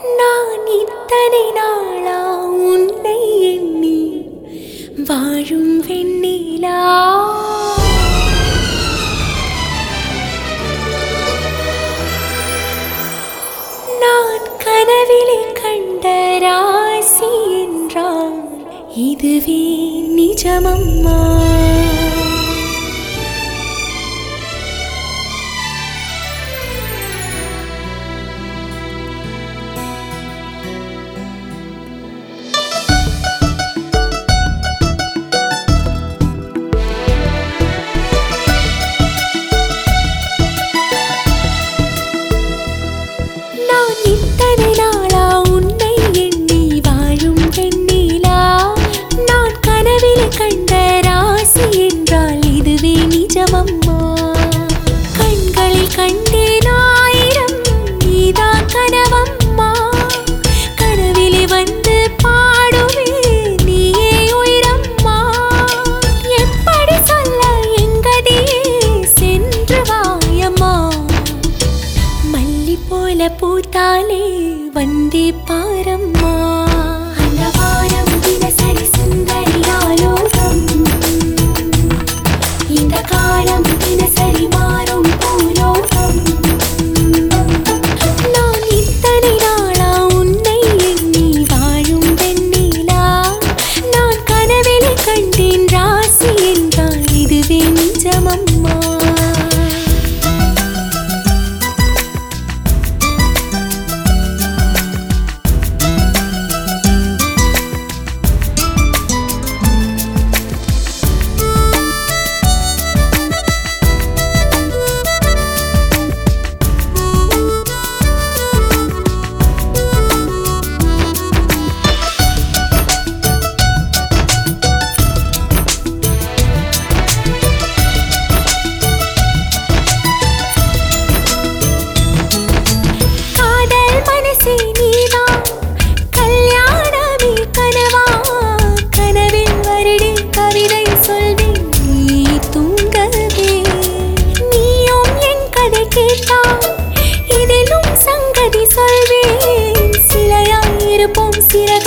நான் இத்தனை நாளா உன்னை எண்ணி வாழும் வெண்ணிலா நான் கனவிலே கண்ட ராசி என்றால் இதுவே நிஜமம்மா நான் இத்தனை நாளா உன்னை எண்ணி வாழும் வெண்ணிலா நான் கனவிலே கண்ட ராசி என்றால் இதுவே நிஜமம்மா கண்களில் கண்டேன் ஆயிரம் நீதான் கனவம்மா கனவிலே வந்து பாடுவே நீயே உயிரம்மா எப்படி சொல்ல எங்கதியே சென்று வாயம்மா மல்லி போல பூத்தாலே வந்தே பாரம்மா அந்த வாரம் தினசரி சுந்தரியாலோகம் இந்த காலம் தினசரி மாறும் பூலோகம் நான் இத்தனை நாளா உன்னை எண்ணி வாழும் வெண்ணிலா நான் கனவிலே கண்டேன் ராசி என்றால் இதுவே நிஜமம்மா காதல் மனசே நீதான் கல்யாணமே கனவா கனவில் வருடி கவிதை சொல்வேன் நீ தூங்கவே நீயும் என் கதை கேட்டால் இதிலும் சங்கதி சொல்வேன் சிலையாய் இருப்போம் சிறகு